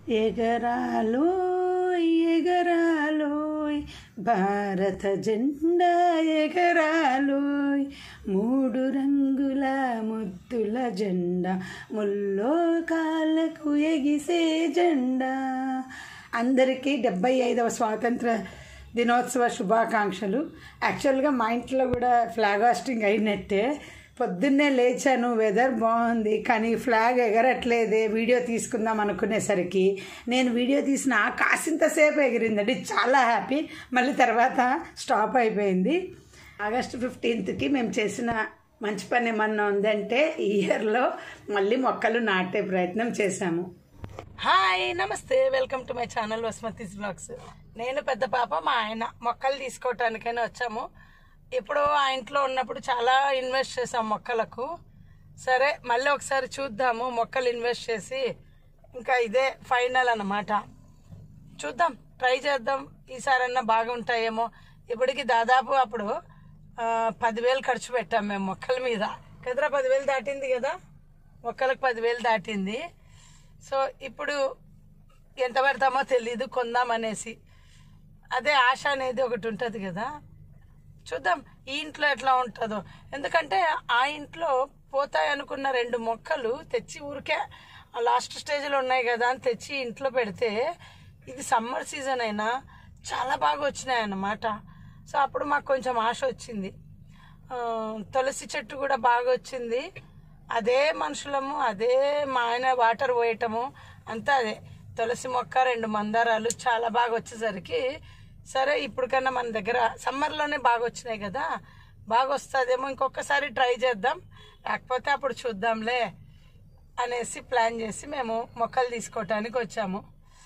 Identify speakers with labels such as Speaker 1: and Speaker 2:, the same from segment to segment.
Speaker 1: ఎగరాలోయ్ ఎగరాలోయ్ భారత జెండా ఎగరాలోయ్ మూడు రంగుల ముద్దుల జెండా ముల్లోకాలకు ఎగిసే జెండా అందరికీ డెబ్బై ఐదవ స్వాతంత్ర దినోత్సవ శుభాకాంక్షలు యాక్చువల్గా మా ఇంట్లో కూడా ఫ్లాగ్ హాస్టింగ్ అయినట్టే పొద్దున్నే లేచాను వెదర్ బాగుంది కానీ ఫ్లాగ్ ఎగరట్లేదే వీడియో తీసుకుందాం అనుకునేసరికి నేను వీడియో తీసిన కాసింతసేపు ఎగిరిందండి చాలా హ్యాపీ మళ్ళీ తర్వాత స్టాప్ అయిపోయింది ఆగస్టు ఫిఫ్టీన్త్కి మేము చేసిన మంచి పని ఏమన్నా ఉందంటే ఈ ఇయర్లో మళ్ళీ మొక్కలు నాటే ప్రయత్నం చేశాము హాయ్ నమస్తే welcome to my channel Vasmathi's blogs నేను పెద్ద పాప మా ఆయన మొక్కలు తీసుకోవటానికైనా వచ్చాము ఇప్పుడు ఆ ఇంట్లో ఉన్నప్పుడు చాలా ఇన్వెస్ట్ చేసాం మొక్కలకు సరే మళ్ళీ ఒకసారి చూద్దాము మొక్కలు ఇన్వెస్ట్ చేసి ఇంకా ఇదే ఫైనల్ అన్నమాట చూద్దాం ట్రై చేద్దాం ఈసారన్నా బాగుంటాయేమో ఇప్పటికి దాదాపు అప్పుడు ఆ, పదివేలు ఖర్చు పెట్టాం మేము మొక్కల మీద కదరా పదివేలు దాటింది కదా మొక్కలకు పదివేలు దాటింది సో ఇప్పుడు ఎంత పెడతామో తెలీదు కొందామనేసి అదే ఆశ అనేది ఒకటి ఉంటుంది కదా చూద్దాం ఈ ఇంట్లో ఎట్లా ఉంటుందో ఎందుకంటే ఆ ఇంట్లో పోతాయి అనుకున్న రెండు మొక్కలు తెచ్చి ఊరికే లాస్ట్ స్టేజ్లో ఉన్నాయి కదా అని తెచ్చి ఇంట్లో పెడితే ఇది సమ్మర్ సీజన్ అయినా చాలా బాగా వచ్చినాయి అన్నమాట సో అప్పుడు మాకు కొంచెం ఆశ వచ్చింది ఆ, తులసి చెట్టు కూడా బాగా వచ్చింది అదే మనుషులము అదే మా ఆయన వాటర్ పోయటము అంతా అదే తులసి మొక్క రెండు మందారాలు చాలా బాగా వచ్చేసరికి సరే ఇప్పుడు కన్నా మన దగ్గర సమ్మర్లోనే బాగా వచ్చినాయి కదా బాగా వస్తుందేమో ఇంకొకసారి ట్రై చేద్దాం లేకపోతే అప్పుడు చూద్దాంలే అనేసి ప్లాన్ చేసి మేము మొక్కలు తీసుకోవటానికి వచ్చాము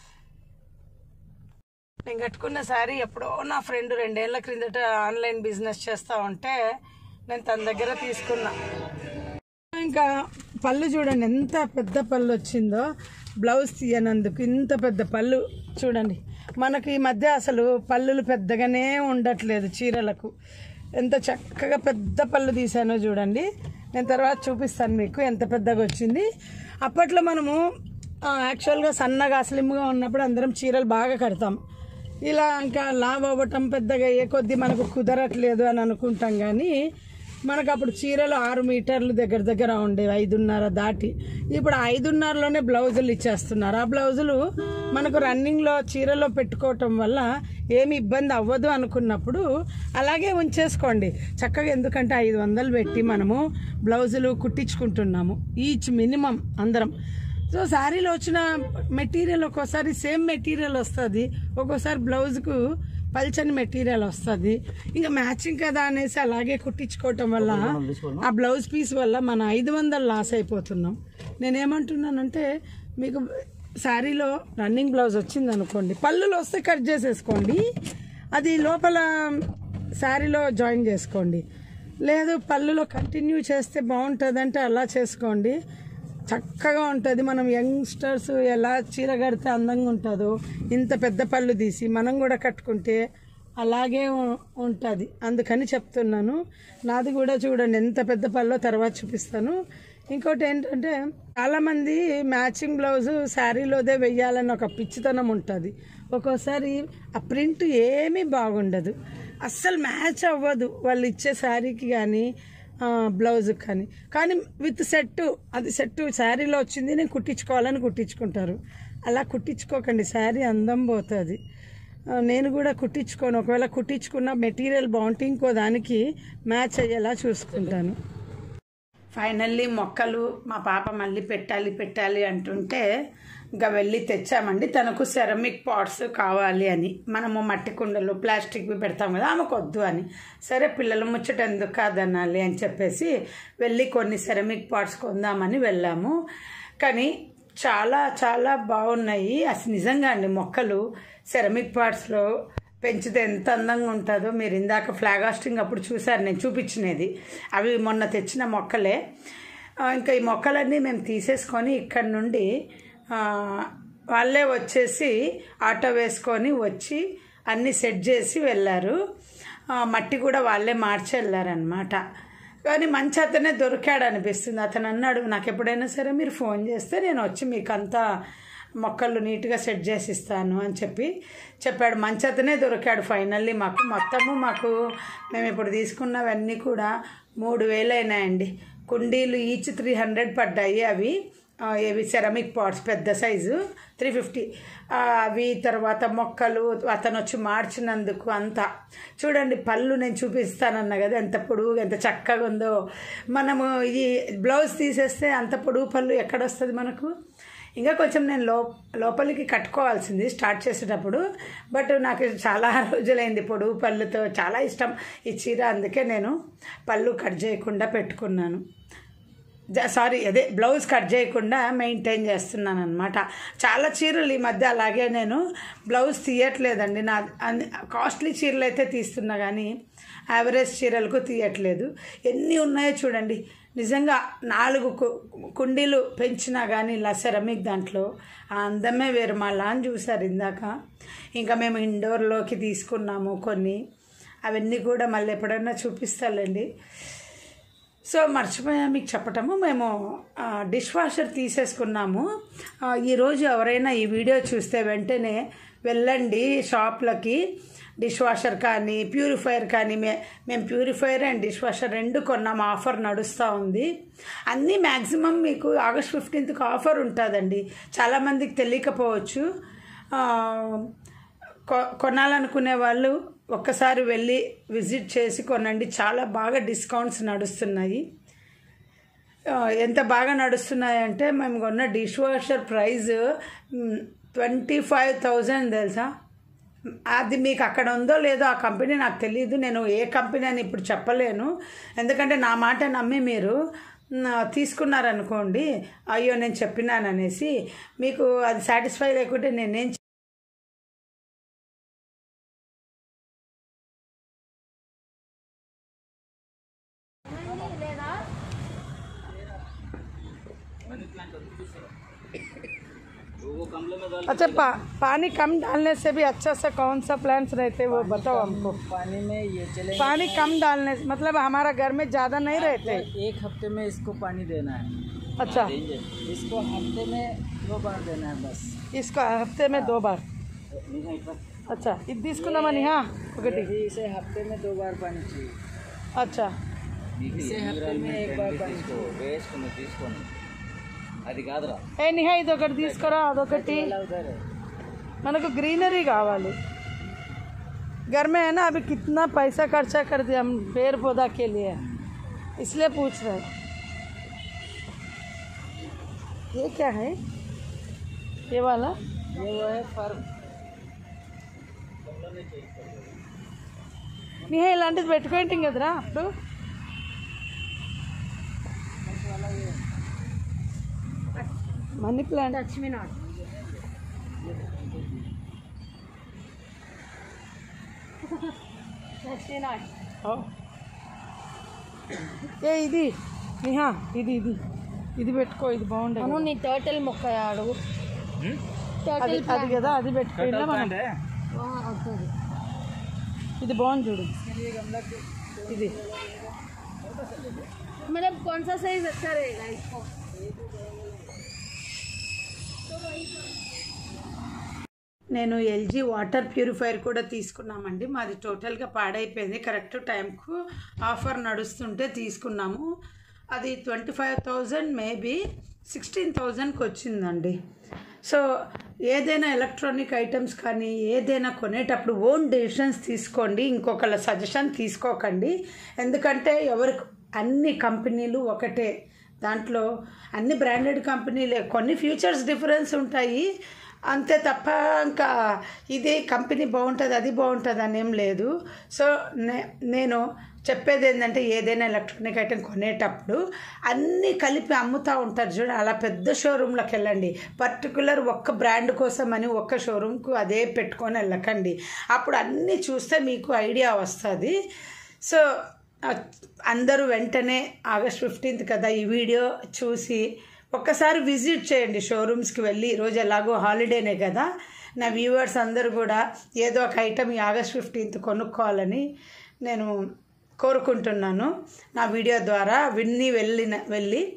Speaker 1: నేను కట్టుకున్న శారీ ఎప్పుడో నా ఫ్రెండ్ రెండేళ్ల క్రిందట ఆన్లైన్ బిజినెస్ చేస్తా ఉంటే నేను తన దగ్గర తీసుకున్నా ఇంకా పళ్ళు చూడండి ఎంత పెద్ద పళ్ళు వచ్చిందో బ్లౌజ్ తీయనందుకు ఇంత పెద్ద పళ్ళు చూడండి మనకి ఈ మధ్య అసలు పళ్ళులు పెద్దగానే ఉండట్లేదు చీరలకు ఎంత చక్కగా పెద్ద పళ్ళు తీసానో చూడండి నేను తర్వాత చూపిస్తాను మీకు ఎంత పెద్దగా వచ్చింది అప్పట్లో మనము ఆ, యాక్చువల్గా సన్నగా స్లిమ్గా ఉన్నప్పుడు అందరం చీరలు బాగా కడతాం ఇలా ఇంకా లావ్ అవ్వటం పెద్దగా ఏ కొద్దీ మనకు కుదరట్లేదు అని అనుకుంటాం కానీ మనకు అప్పుడు చీరలు ఆరు మీటర్లు దగ్గర దగ్గర ఉండేవి ఐదున్నర దాటి ఇప్పుడు ఆ ఐదున్నరలోనే బ్లౌజులు ఇచ్చేస్తున్నారు ఆ బ్లౌజులు మనకు రన్నింగ్లో చీరలో పెట్టుకోవటం వల్ల ఏమి ఇబ్బంది అవ్వదు అనుకున్నప్పుడు అలాగే ఉంచేసుకోండి చక్కగా ఎందుకంటే ఐదు వందలు పెట్టి మనము బ్లౌజులు కుట్టించుకుంటున్నాము ఈచ్ మినిమం అందరం సో శారీలో వచ్చిన మెటీరియల్ ఒక్కోసారి సేమ్ మెటీరియల్ వస్తుంది ఒక్కోసారి బ్లౌజ్కు పల్చని మెటీరియల్ వస్తుంది ఇంకా మ్యాచింగ్ కదా అనేసి అలాగే కుట్టించుకోవటం వల్ల ఆ బ్లౌజ్ పీస్ వల్ల మన ఐదు వందలు లాస్ అయిపోతున్నాం నేనేమంటున్నానంటే మీకు శారీలో రన్నింగ్ బ్లౌజ్ వచ్చింది అనుకోండి పళ్ళులు వస్తే కట్ చేసేసుకోండి అది లోపల శారీలో జాయిన్ చేసుకోండి లేదు పళ్ళులో కంటిన్యూ చేస్తే బాగుంటుందంటే అలా చేసుకోండి చక్కగా ఉంటుంది మనం యంగ్స్టర్స్ ఎలా చీర కడితే అందంగా ఉంటుందో ఇంత పెద్ద పళ్ళు తీసి మనం కూడా కట్టుకుంటే అలాగే ఉంటుంది అందుకని చెప్తున్నాను నాది కూడా చూడండి ఎంత పెద్ద పళ్ళో తర్వాత చూపిస్తాను ఇంకోటి ఏంటంటే చాలామంది మ్యాచింగ్ బ్లౌజ్ శారీలోదే వెయ్యాలని ఒక పిచ్చితనం ఉంటుంది ఒక్కోసారి ఆ ప్రింట్ ఏమీ బాగుండదు అస్సలు మ్యాచ్ అవ్వదు వాళ్ళు ఇచ్చే శారీకి కానీ బ్లౌజ్ కానీ కానీ విత్ సెట్ అది సెట్ శారీలో వచ్చింది నేను కుట్టించుకోవాలని కుట్టించుకుంటారు అలా కుట్టించుకోకండి శారీ అందం పోతుంది ఆ, నేను కూడా కుట్టించుకోను ఒకవేళ కుట్టించుకున్న మెటీరియల్ బాగుంటే ఇంకో దానికి మ్యాచ్ అయ్యేలా చూసుకుంటాను ఫైనల్లీ మొక్కలు మా పాప మళ్ళీ పెట్టాలి పెట్టాలి అంటుంటే ఇంకా వెళ్ళి తెచ్చామండి తనకు సెరమిక్ పాట్స్ కావాలి అని మనము మట్టి కుండలు ప్లాస్టిక్వి పెడతాం కదా ఆమెకు వద్దు అని సరే పిల్లలు ముచ్చట ఎందుకు కాదనాలి అని చెప్పేసి వెళ్ళి కొన్ని సెరమిక్ పాట్స్ కొందామని వెళ్ళాము కానీ చాలా చాలా బాగున్నాయి అసలు నిజంగా అండి మొక్కలు సెరమిక్ పాట్స్లో పెంచితే ఎంత అందంగా ఉంటుందో మీరు ఇందాక ఫ్లాగ్ హాస్టింగ్ అప్పుడు చూసారు నేను చూపించినది అవి మొన్న తెచ్చిన మొక్కలే ఆ, ఇంకా ఈ మొక్కలన్నీ మేము తీసేసుకొని ఇక్కడ నుండి ఆ, వాళ్ళే వచ్చేసి ఆటో వేసుకొని వచ్చి అన్నీ సెట్ చేసి వెళ్ళారు ఆ, మట్టి కూడా వాళ్ళే మార్చి వెళ్ళారనమాట కానీ మంచి అతనే దొరికాడు అనిపిస్తుంది అతను అన్నాడు నాకు ఎప్పుడైనా సరే మీరు ఫోన్ చేస్తే నేను వచ్చి మీకు అంతా మొక్కలు నీట్గా సెట్ చేసి ఇస్తాను అని చెప్పి చెప్పాడు మంచతనే దొరికాడు ఫైనల్లీ మాకు మొత్తము మాకు మేము ఇప్పుడు తీసుకున్నవన్నీ కూడా మూడు వేలు అయినాయండి కుండీలు ఈచ్ త్రీ హండ్రెడ్ పడ్డాయి అవి ఆ, ఇవి సెరమిక్ పాట్స్ పెద్ద సైజు త్రీ ఫిఫ్టీ అవి తర్వాత మొక్కలు అతను వచ్చి మార్చినందుకు అంతా చూడండి పళ్ళు నేను చూపిస్తానన్నా కదా ఎంత పొడుగు ఎంత చక్కగా ఉందో మనము ఈ బ్లౌజ్ తీసేస్తే అంత పొడుగు పళ్ళు ఎక్కడ వస్తుంది మనకు ఇంకా కొంచెం నేను లో లోపలికి కట్టుకోవాల్సింది స్టార్ట్ చేసేటప్పుడు బట్ నాకు చాలా రోజులైంది పొడుగు పళ్ళుతో చాలా ఇష్టం ఈ చీర అందుకే నేను పళ్ళు కట్ చేయకుండా పెట్టుకున్నాను జ- సారీ అదే బ్లౌజ్ కట్ చేయకుండా మెయింటైన్ చేస్తున్నాను అనమాట చాలా చీరలు ఈ మధ్య అలాగే నేను బ్లౌజ్ తీయట్లేదండి నా అన్ని- కాస్ట్లీ చీరలు అయితే తీస్తున్నా కానీ యావరేజ్ చీరలకు తీయట్లేదు ఎన్ని ఉన్నాయో చూడండి నిజంగా నాలుగు కు- కుండీలు పెంచినా కానీ ఇలా సెరమిక్ దాంట్లో ఆ అందమే వేరు మా లాన్ చూసారు ఇందాక ఇంకా మేము ఇండోర్లోకి తీసుకున్నాము కొన్ని అవన్నీ కూడా మళ్ళీ ఎప్పుడైనా చూపిస్తాలండి సో మర్చిపోయా మీకు చెప్పటము మేము ఆ, డిష్ వాషర్ తీసేసుకున్నాము ఆ, ఈరోజు ఎవరైనా ఈ వీడియో చూస్తే వెంటనే వెళ్ళండి షాప్లకి డిష్ వాషర్ కానీ ప్యూరిఫైయర్ కానీ మే మేము ప్యూరిఫైయర్ అండ్ డిష్ వాషర్ రెండు కొన్నాము ఆఫర్ నడుస్తూ ఉంది అన్నీ మ్యాక్సిమం మీకు ఆగస్ట్ ఫిఫ్టీన్త్కి ఆఫర్ ఉంటుందండి చాలామందికి తెలియకపోవచ్చు ఆ, కొ- కొనాలనుకునే వాళ్ళు ఒక్కసారి వెళ్ళి విజిట్ చేసి కొనండి చాలా బాగా డిస్కౌంట్స్ నడుస్తున్నాయి ఆ, ఎంత బాగా నడుస్తున్నాయి అంటే మేము కొన్న dishwasher price twenty five thousand తెలుసా అది మీకు అక్కడ ఉందో లేదో ఆ కంపెనీ నాకు తెలియదు నేను ఏ కంపెనీ అని ఇప్పుడు చెప్పలేను ఎందుకంటే నా మాట నమ్మి మీరు మ్, తీసుకున్నారనుకోండి అయ్యో నేను చెప్పినాను అనేసి మీకు అది సాటిస్ఫై లేకుంటే నేనేం अच्छा पा, पानी कम डालने से भी अच्छा सा कौन सा प्लांट्स रहते हैं वो बताओ हमको
Speaker 2: पानी में ये चले
Speaker 1: पानी कम डालने से मतलब हमारा घर में ज़्यादा नहीं रहते
Speaker 2: एक हफ्ते में इसको पानी देना है
Speaker 1: अच्छा
Speaker 2: इसको हफ्ते में दो बार देना है बस
Speaker 1: इसको हफ्ते में दो बार अच्छा ఇది తీసుకుందామని హా, ఒకటి
Speaker 2: यदि इसे हफ्ते में दो बार पानी चाहिए
Speaker 1: अच्छा
Speaker 2: इसे हफ्ते में एक बार पानी चाहिए
Speaker 3: వేసుకుని తీసుకొని అది కాదురా
Speaker 1: ఏ నిహా ఇది ఒకటి తీసుకురా అదొకటి
Speaker 2: वाला उधर है
Speaker 1: మనకు ग्रीनरी కావాలి घर में है ना अभी कितना पैसा खर्चा कर दिया हम पेड़ पौधा के लिए इसलिए पूछ रहे हैं ये क्या है ये वाला
Speaker 2: ये वो है फर्म
Speaker 1: నిహా ఇలాంటిది పెట్టుకుంటాం కదరా అప్పుడు money plant Lakshmi not a ఇది నిహా ఇది ఇది ఇది పెట్టుకో ఇది బాగుండదు
Speaker 4: అవును నీ టర్టిల్ మొక్క అడుగు
Speaker 1: అది అది కదా అది పెట్టుకో ఇలా మనం
Speaker 4: అవుతుంది
Speaker 1: ఇది బాగుంది చూడు ఇది
Speaker 4: मतलब कौन सा साइज अच्छा रहेगा इसको
Speaker 1: నేను ఎల్జీ వాటర్ ప్యూరిఫైయర్ కూడా తీసుకున్నామండి మాది టోటల్గా పాడైపోయింది కరెక్ట్ టైంకు ఆఫర్ నడుస్తుంటే తీసుకున్నాము అది twenty five thousand maybe sixteen థౌజండ్కి వచ్చిందండి సో ఏదైనా ఎలక్ట్రానిక్ ఐటమ్స్ కానీ ఏదైనా కొనేటప్పుడు ఓన్ డెసిషన్స్ తీసుకోండి ఇంకొకళ్ళ సజెషన్ తీసుకోకండి ఎందుకంటే ఎవరికి అన్ని కంపెనీలు ఒకటే దాంట్లో అన్ని బ్రాండెడ్ కంపెనీలే కొన్ని ఫ్యూచర్స్ డిఫరెన్స్ ఉంటాయి అంతే తప్ప ఇంకా ఇది కంపెనీ బాగుంటుంది అది బాగుంటుంది అని ఏం లేదు సో నే నేను చెప్పేది ఏంటంటే ఏదైనా ఎలక్ట్రానిక్ ఐటెం కొనేటప్పుడు అన్నీ కలిపి అమ్ముతూ ఉంటారు చూడ అలా పెద్ద షోరూంలోకి వెళ్ళండి పర్టికులర్ ఒక్క బ్రాండ్ కోసం అని ఒక్క షోరూమ్కు అదే పెట్టుకొని వెళ్ళకండి అప్పుడు అన్నీ చూస్తే మీకు ఐడియా వస్తుంది సో ఆ, అందరూ వెంటనే ఆగస్ట్ ఫిఫ్టీన్త్ కదా ఈ వీడియో చూసి ఒక్కసారి విజిట్ చేయండి షోరూమ్స్కి వెళ్ళి ఈరోజు ఎలాగో హాలిడేనే కదా నా వ్యూవర్స్ అందరూ కూడా ఏదో ఒక ఐటమ్ ఈ ఆగస్ట్ ఫిఫ్టీన్త్ కొనుక్కోవాలని నేను కోరుకుంటున్నాను నా వీడియో ద్వారా విన్ని వెళ్ళిన వెళ్ళి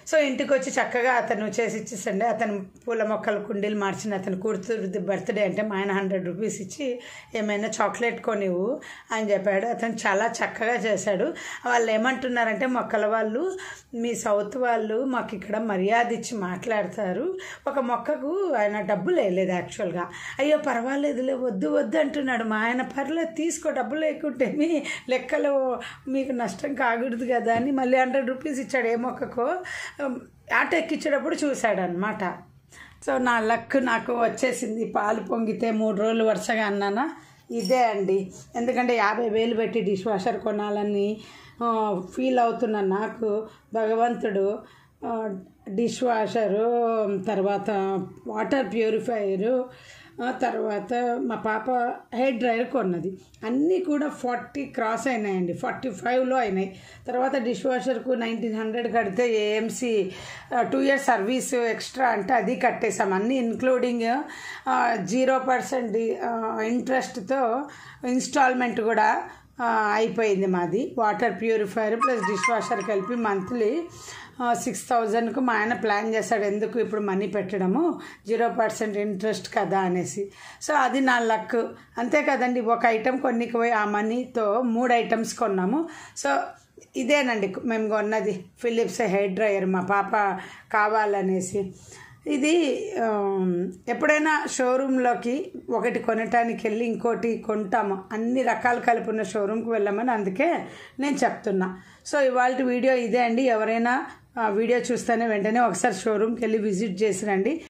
Speaker 1: సో ఇంటికి వచ్చి చక్కగా అతను చేసి ఇచ్చేసండి అతను పూల మొక్కల కుండీలు మార్చిన అతను కూతురుది బర్త్డే అంటే మా ఆయన హండ్రెడ్ రూపీస్ ఇచ్చి ఏమైనా చాక్లెట్ కొనివ్వు అని చెప్పాడు అతను చాలా చక్కగా చేశాడు వాళ్ళు ఏమంటున్నారంటే మొక్కల వాళ్ళు మీ సౌత్ వాళ్ళు మాకు ఇక్కడ మర్యాద ఇచ్చి మాట్లాడతారు ఒక మొక్కకు ఆయన డబ్బులు వేయలేదు యాక్చువల్గా అయ్యో పర్వాలేదులే వద్దు వద్దు అంటున్నాడు మా ఆయన పర్లేదు తీసుకో డబ్బులు లేకుంటే మీ లెక్కలో మీకు నష్టం కాకూడదు కదా అని మళ్ళీ హండ్రెడ్ రూపీస్ ఇచ్చాడు ఏ మొక్కకో ఆటో ఎక్కించేటప్పుడు చూశాడు అనమాట సో నా లక్ నాకు వచ్చేసింది పాలు పొంగితే మూడు రోజులు వరుసగా అన్నానా ఇదే అండి ఎందుకంటే యాభై వేలు పెట్టి డిష్ వాషర్ కొనాలని ఆ, ఫీల్ అవుతున్న నాకు భగవంతుడు ఆ, డిష్ వాషరు తర్వాత వాటర్ ప్యూరిఫైయరు ఆ తర్వాత మా పాప హెయిర్ డ్రైయర్ కొన్నది అన్నీ కూడా ఫార్టీ క్రాస్ అయినాయండి ఫార్టీ ఫైవ్లో అయినాయి తర్వాత డిష్ వాషర్కు నైన్టీన్ హండ్రెడ్ కడితే AMC two years service extra అంటే అది కట్టేసాం అన్నీ ఇన్క్లూడింగ్ జీరో పర్సెంట్ ఇంట్రెస్ట్తో ఇన్స్టాల్మెంట్ కూడా ఆ, అయిపోయింది మాది water purifier plus dishwasher కలిపి మంత్లీ సిక్స్ థౌజండ్కు మా ఆయన ప్లాన్ చేశాడు ఎందుకు ఇప్పుడు మనీ పెట్టడము జీరో పర్సెంట్ ఇంట్రెస్ట్ కదా అనేసి సో అది నా లక్ అంతే కదండి ఒక ఐటెం కొన్నికి పోయి ఆ మనీతో మూడు ఐటమ్స్ కొన్నాము సో ఇదేనండి మేము కొన్నది ఫిలిప్స్ హెయిర్ డ్రైయర్ మా పాప కావాలనేసి ఇది ఆ, ఎప్పుడైనా షోరూంలోకి ఒకటి కొనటానికి వెళ్ళి ఇంకోటి కొంటాము అన్ని రకాలు కలిపి ఉన్న షోరూమ్కి వెళ్ళామని అందుకే నేను చెప్తున్నా సో ఇవాళ వీడియో ఇదే అండి ఎవరైనా ఆ వీడియో చూస్తేనే వెంటనే ఒకసారి షోరూమ్కి వెళ్ళి విజిట్ చేసి రండి